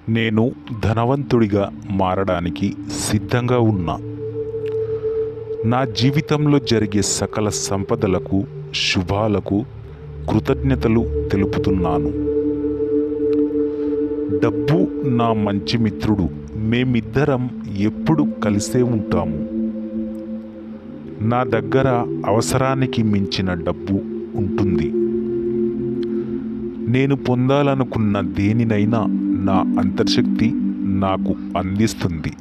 నేను ధనవంతుడిగా మారడానికి సిద్ధంగా ఉన్నా నా జీవితంలో జరిగే సకల సంపదలకు శుభాలకు కృతజ్ఞతలు తెలుపుతున్నాను డబ్బు నా మంచి మిత్రుడు మేమిద్దరం ఎప్పుడు కలిసే ఉంటాము నా దగ్గర అవసరానికి మించిన డబ్బు ఉంటుంది నేను పొందాలనుకున్న దేనినైనా నా అంతర్శక్తి నాకు అందిస్తుంది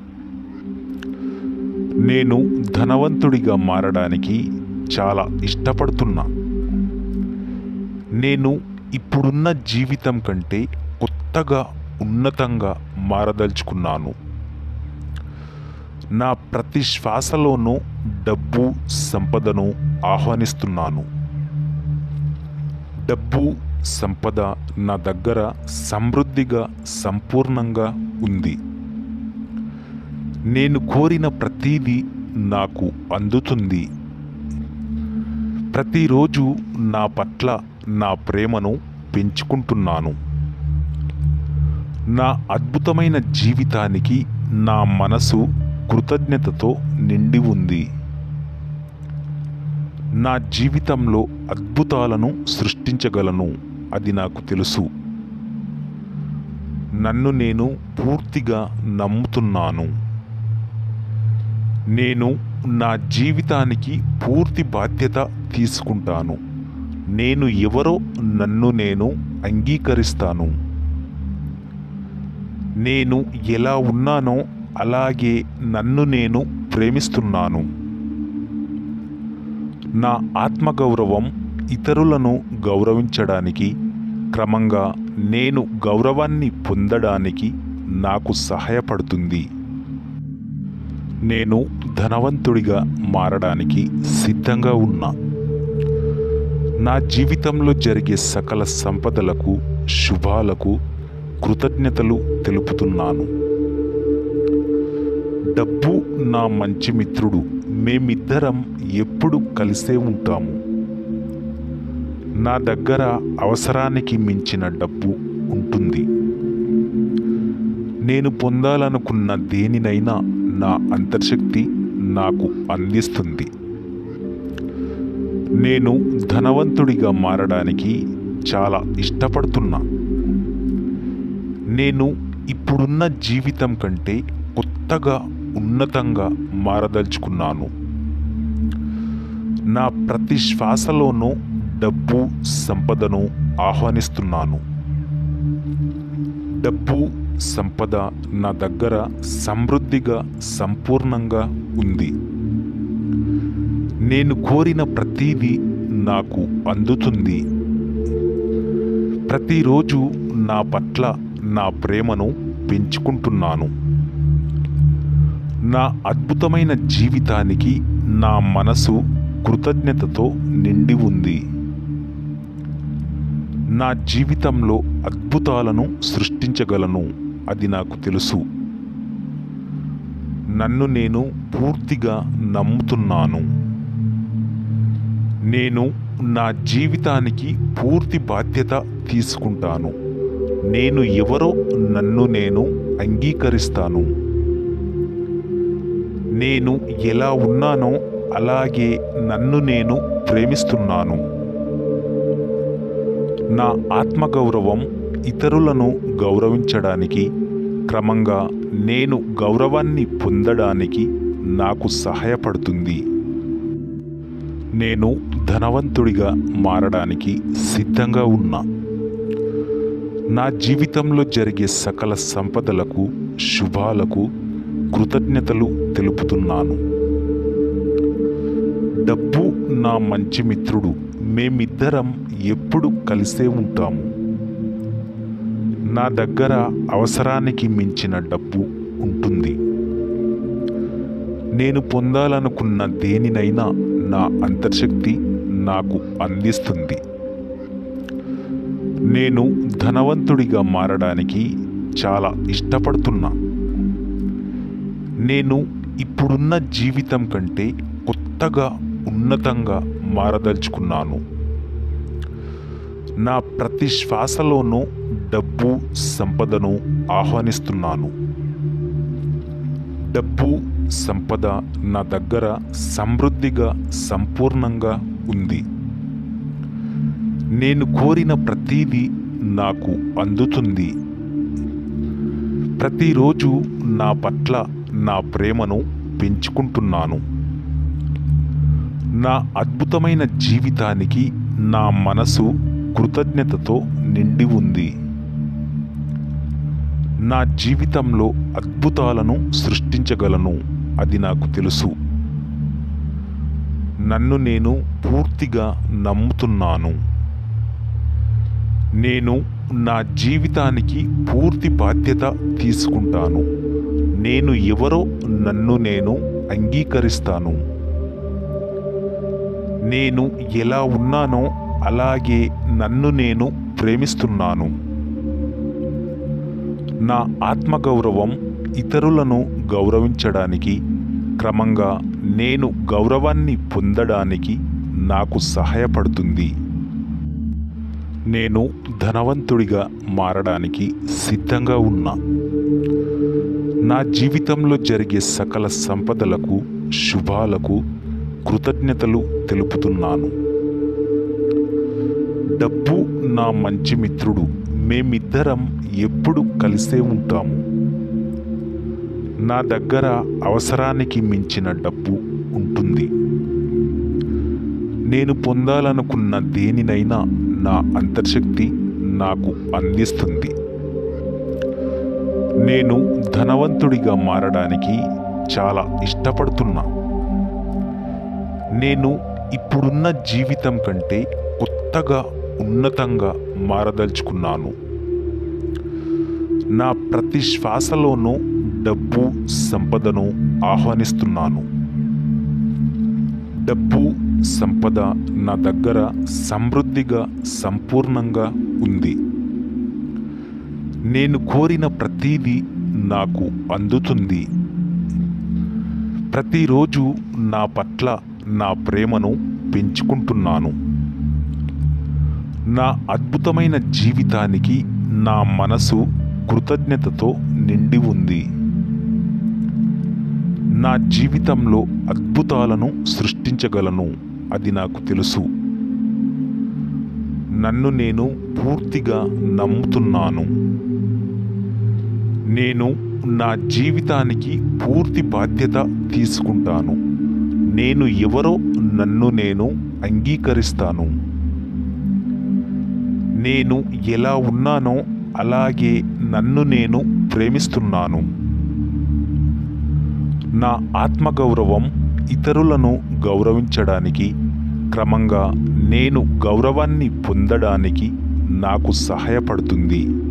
నేను ధనవంతుడిగా మారడానికి చాలా ఇష్టపడుతున్నా నేను ఇప్పుడున్న జీవితం కంటే కొత్తగా ఉన్నతంగా మారదలుచుకున్నాను నా ప్రతి శ్వాసలోనూ డబ్బు సంపదను ఆహ్వానిస్తున్నాను డబ్బు సంపద నా దగ్గర సమృద్ధిగా సంపూర్ణంగా ఉంది నేను కోరిన ప్రతీదీ నాకు అందుతుంది ప్రతిరోజు నా పట్ల నా ప్రేమను పెంచుకుంటున్నాను నా అద్భుతమైన జీవితానికి నా మనసు కృతజ్ఞతతో నిండి ఉంది నా జీవితంలో అద్భుతాలను సృష్టించగలను అది నాకు తెలుసు నన్ను నేను పూర్తిగా నమ్ముతున్నాను నేను నా జీవితానికి పూర్తి బాధ్యత తీసుకుంటాను నేను ఎవరో నన్ను నేను అంగీకరిస్తాను నేను ఎలా ఉన్నానో అలాగే నన్ను నేను ప్రేమిస్తున్నాను నా ఆత్మగౌరవం ఇతరులను గౌరవించడానికి క్రమంగా నేను గౌరవాన్ని పొందడానికి నాకు సహాయపడుతుంది నేను ధనవంతుడిగా మారడానికి సిద్ధంగా ఉన్నా నా జీవితంలో జరిగే సకల సంపదలకు శుభాలకు కృతజ్ఞతలు తెలుపుతున్నాను డబ్బు నా మంచి మిత్రుడు మేమిద్దరం ఎప్పుడు కలిసే ఉంటాము నా దగ్గర అవసరానికి మించిన డబ్బు ఉంటుంది నేను పొందాలనుకున్న దేనినైనా నా అంతర్శక్తి నాకు అందిస్తుంది నేను ధనవంతుడిగా మారడానికి చాలా ఇష్టపడుతున్నా నేను ఇప్పుడున్న జీవితం కంటే కొత్తగా ఉన్నతంగా మారదలుచుకున్నాను నా ప్రతి శ్వాసలోనూ డబ్బు సంపదను ఆహ్వానిస్తున్నాను డబ్బు సంపద నా దగ్గర సమృద్ధిగా సంపూర్ణంగా ఉంది నేను కోరిన ప్రతీదీ నాకు అందుతుంది ప్రతిరోజు నా పట్ల నా ప్రేమను పెంచుకుంటున్నాను నా అద్భుతమైన జీవితానికి నా మనసు కృతజ్ఞతతో నిండి ఉంది నా జీవితంలో అద్భుతాలను సృష్టించగలను అది నాకు తెలుసు నన్ను నేను పూర్తిగా నమ్ముతున్నాను నేను నా జీవితానికి పూర్తి బాధ్యత తీసుకుంటాను నేను ఎవరో నన్ను నేను అంగీకరిస్తాను నేను ఎలా ఉన్నానో అలాగే నన్ను నేను ప్రేమిస్తున్నాను నా ఆత్మగౌరవం ఇతరులను గౌరవించడానికి క్రమంగా నేను గౌరవాన్ని పొందడానికి నాకు సహాయపడుతుంది నేను ధనవంతుడిగా మారడానికి సిద్ధంగా ఉన్నా నా జీవితంలో జరిగే సకల సంపదలకు శుభాలకు కృతజ్ఞతలు తెలుపుతున్నాను డబ్బు నా మంచి మిత్రుడు మేమిద్దరం ఎప్పుడు కలిసే ఉంటాము నా దగ్గర అవసరానికి మించిన డబ్బు ఉంటుంది నేను పొందాలనుకున్న దేనినైనా నా అంతర్శక్తి నాకు అందిస్తుంది నేను ధనవంతుడిగా మారడానికి చాలా ఇష్టపడుతున్నా నేను ఇప్పుడున్న జీవితం కంటే కొత్తగా ఉన్నతంగా మారదలుచుకున్నాను నా ప్రతి శ్వాసలోనూ డబ్బు సంపదను ఆహ్వానిస్తున్నాను డబ్బు సంపద నా దగ్గర సమృద్ధిగా సంపూర్ణంగా ఉంది నేను కోరిన ప్రతీది నాకు అందుతుంది ప్రతిరోజు నా పట్ల నా ప్రేమను పెంచుకుంటున్నాను నా అద్భుతమైన జీవితానికి నా మనసు కృతజ్ఞతతో నిండి ఉంది నా జీవితంలో అద్భుతాలను సృష్టించగలను అది నాకు తెలుసు నన్ను నేను పూర్తిగా నమ్ముతున్నాను నేను నా జీవితానికి పూర్తి బాధ్యత తీసుకుంటాను నేను ఎవరో నన్ను నేను అంగీకరిస్తాను నేను ఎలా ఉన్నానో అలాగే నన్ను నేను ప్రేమిస్తున్నాను నా ఆత్మగౌరవం ఇతరులను గౌరవించడానికి క్రమంగా నేను గౌరవాన్ని పొందడానికి నాకు సహాయపడుతుంది నేను ధనవంతుడిగా మారడానికి సిద్ధంగా ఉన్నా నా జీవితంలో జరిగే సకల సంపదలకు శుభాలకు కృతజ్ఞతలు తెలుపుతున్నాను డబ్బు నా మంచి మిత్రుడు మేమిద్దరం ఎప్పుడు కలిసే ఉంటాము నా దగ్గర అవసరానికి మించిన డబ్బు ఉంటుంది నేను పొందాలనుకున్న దేనినైనా నా అంతర్శక్తి నాకు అందిస్తుంది నేను ధనవంతుడిగా మారడానికి చాలా ఇష్టపడుతున్నా నేను ఇప్పుడున్న జీవితం కంటే కొత్తగా ఉన్నతంగా మారదలుచుకున్నాను నా ప్రతి శ్వాసలోనూ డబ్బు సంపదను ఆహ్వానిస్తున్నాను డబ్బు సంపద నా దగ్గర సమృద్ధిగా సంపూర్ణంగా ఉంది నేను కోరిన ప్రతీది నాకు అందుతుంది ప్రతిరోజు నా పట్ల నా ప్రేమను పెంచుకుంటున్నాను నా అద్భుతమైన జీవితానికి నా మనసు కృతజ్ఞతతో నిండి ఉంది నా జీవితంలో అద్భుతాలను సృష్టించగలను అది నాకు తెలుసు నన్ను నేను పూర్తిగా నమ్ముతున్నాను నేను నా జీవితానికి పూర్తి బాధ్యత తీసుకుంటాను నేను ఎవరో నన్ను నేను అంగీకరిస్తాను నేను ఎలా ఉన్నానో అలాగే నన్ను నేను ప్రేమిస్తున్నాను నా ఆత్మగౌరవం ఇతరులను గౌరవించడానికి క్రమంగా నేను గౌరవాన్ని పొందడానికి నాకు సహాయపడుతుంది